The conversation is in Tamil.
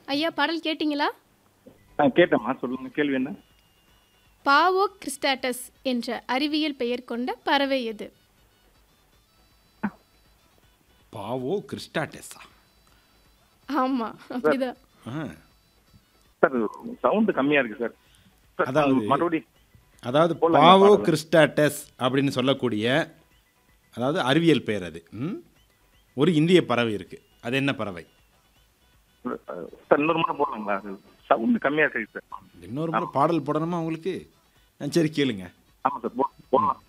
ஐயா பாடல் கேட்டிங்களா ஆ கேட்டேம்மா சொல்லுங்க கேள்வி என்ன பாவோ கிறிஸ்டாட்டஸ் என்ற அறிவியல் பெயர் கொண்ட பறவை எது பாவோ கிறிஸ்டாட்டெஸா ஆமா அப்படிதான் ஆ சார் சவுண்டு கம்மியா இருக்கு சார் சார் அதாவது- மறுபடி அதாவது போடலாமா பாவோ பாடலை? கிறிஸ்டாட்டஸ் அப்படின்னு சொல்லக்கூடிய அதாவது அறிவியல் பெயர் அது ம்? ஒரு இந்திய பறவை இருக்கு அது என்ன பறவை சார் இன்னொரு முறை போடலாங்களா சவுண்டு கம்மியா இருக்கு சார் இன்னொரு முறை பாடல் போடணுமா உங்களுக்கு ஆ, சரி கேளுங்க ஆமா சார் போ- போடலாம்